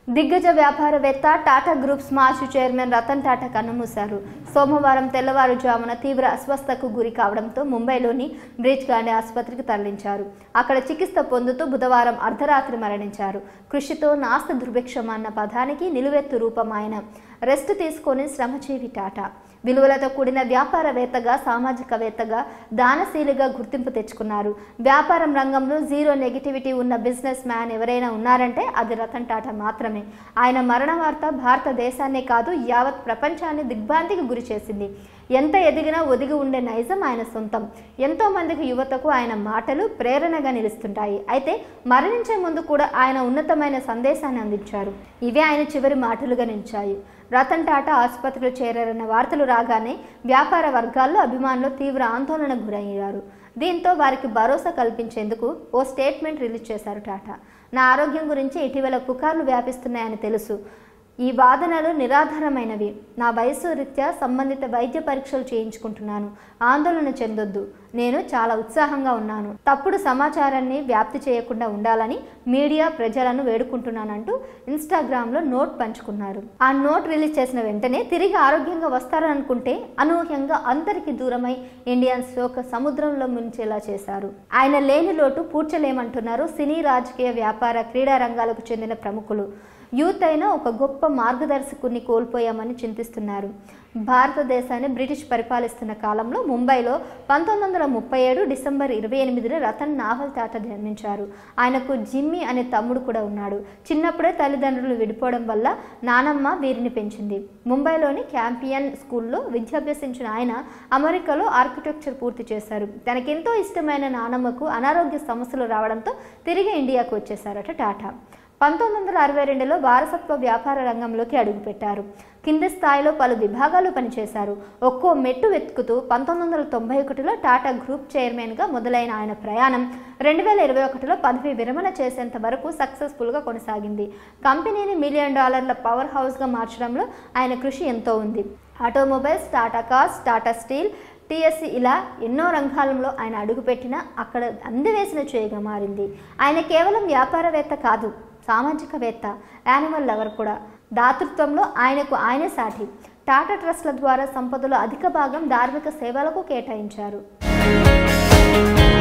దిగ్గజ వ్యాపారవేత్త టాటా గ్రూప్స్ మాజీ చైర్మన్ రతన్ టాటా కన్నుమూశారు సోమవారం తెల్లవారుజామున తీవ్ర అస్వస్థకు గురి కావడంతో ముంబైలోని బ్రిడ్జ్ గాంధీ ఆసుపత్రికి తరలించారు అక్కడ చికిత్స పొందుతూ బుధవారం అర్ధరాత్రి మరణించారు కృషితో నాస్త దుర్భిక్షం అన్న పదానికి నిలువెత్తు రూపం ఆయన రెస్ట్ తీసుకొని శ్రమజీవి టాటా విలువలతో కూడిన వ్యాపారవేత్తగా సామాజికవేత్తగా దానశీలిగా గుర్తింపు తెచ్చుకున్నారు వ్యాపారం రంగంలో జీరో నెగిటివిటీ ఉన్న బిజినెస్ మ్యాన్ ఎవరైనా ఉన్నారంటే అది రతన్ టాటా మాత్రమే ఆయన మరణ వార్త భారతదేశాన్నే కాదు యావత్ ప్రపంచాన్ని దిగ్భ్రాంతికి గురి చేసింది ఎంత ఎదిగినా ఒదిగి ఉండే నైజం ఆయన సొంతం ఎంతో మందికి యువతకు ఆయన మాటలు ప్రేరణగా నిలుస్తుంటాయి అయితే మరణించే ముందు కూడా ఆయన ఉన్నతమైన సందేశాన్ని అందించారు ఇవే ఆయన చివరి మాటలుగా నిలిచాయి రతన్ టాటా ఆసుపత్రిలో చేరారన్న వార్తలు రాగానే వ్యాపార వర్గాల్లో అభిమానులు తీవ్ర ఆందోళనకు గురయ్యారు దీంతో వారికి భరోసా కల్పించేందుకు ఓ స్టేట్మెంట్ రిలీజ్ చేశారు టాటా నా ఆరోగ్యం గురించి ఇటీవల పుకార్లు వ్యాపిస్తున్నాయని తెలుసు ఈ వాదనలు నిరాధారమైనవి నా వయసు రీత్యా సంబంధిత వైద్య పరీక్షలు చేయించుకుంటున్నాను ఆందోళన చెందొద్దు నేను చాలా ఉత్సాహంగా ఉన్నాను తప్పుడు సమాచారాన్ని వ్యాప్తి చేయకుండా ఉండాలని మీడియా ప్రజలను వేడుకుంటున్నానంటూ ఇన్స్టాగ్రామ్లో నోట్ పంచుకున్నారు ఆ నోట్ రిలీజ్ చేసిన వెంటనే తిరిగి ఆరోగ్యంగా వస్తారనుకుంటే అనూహ్యంగా అందరికీ దూరమై ఇండియన్స్ ఒక సముద్రంలో ముంచేలా చేశారు ఆయన లేని లోటు పూడ్చలేమంటున్నారు సినీ రాజకీయ వ్యాపార క్రీడా రంగాలకు చెందిన ప్రముఖులు యూత్ అయిన ఒక గొప్ప మార్గదర్శకుని కోల్పోయామని చింతిస్తున్నారు భారతదేశాన్ని బ్రిటిష్ పరిపాలిస్తున్న కాలంలో ముంబైలో పంతొమ్మిది వందల ముప్పై ఏడు డిసెంబర్ ఇరవై ఎనిమిదిన రతన్ నావల్ టాటా జన్మించారు ఆయనకు జిమ్మి అనే తమ్ముడు కూడా ఉన్నాడు చిన్నప్పుడే తల్లిదండ్రులు విడిపోవడం వల్ల నానమ్మ వీరిని పెంచింది ముంబైలోని క్యాంపియన్ స్కూల్లో విద్యాభ్యసించిన ఆయన అమెరికాలో ఆర్కిటెక్చర్ పూర్తి చేశారు తనకెంతో ఇష్టమైన నానమ్మకు అనారోగ్య సమస్యలు రావడంతో తిరిగి ఇండియాకు వచ్చేశారట టాటా పంతొమ్మిది వందల అరవై రెండులో వారసత్వ వ్యాపార రంగంలోకి అడుగుపెట్టారు కింది స్థాయిలో పలు విభాగాలు పనిచేశారు ఒక్కో మెట్టు వెతుకుతూ పంతొమ్మిది వందల తొంభై ఒకటిలో టాటా గ్రూప్ చైర్మన్గా మొదలైన ఆయన ప్రయాణం రెండు వేల ఇరవై ఒకటిలో పదవి విరమణ చేసేంత వరకు సక్సెస్ఫుల్గా కొనసాగింది కంపెనీని మిలియన్ డాలర్ల పవర్ హౌస్గా మార్చడంలో ఆయన కృషి ఎంతో ఉంది automobiles Tata cars Tata steel TSC ఇలా ఎన్నో రంగాలలో ఆయన అడుగుపెట్టినా అక్కడ అందివేసిన చేయగా మారింది ఆయన కేవలం వ్యాపారవేత్త కాదు సామాజికవేత్త యానిమల్ లవర్ కూడా దాతృత్వంలో ఆయనకు ఆయనే సాటి టాటా ట్రస్ట్ల ద్వారా సంపదలో అధిక భాగం ధార్మిక సేవలకు కేటాయించారు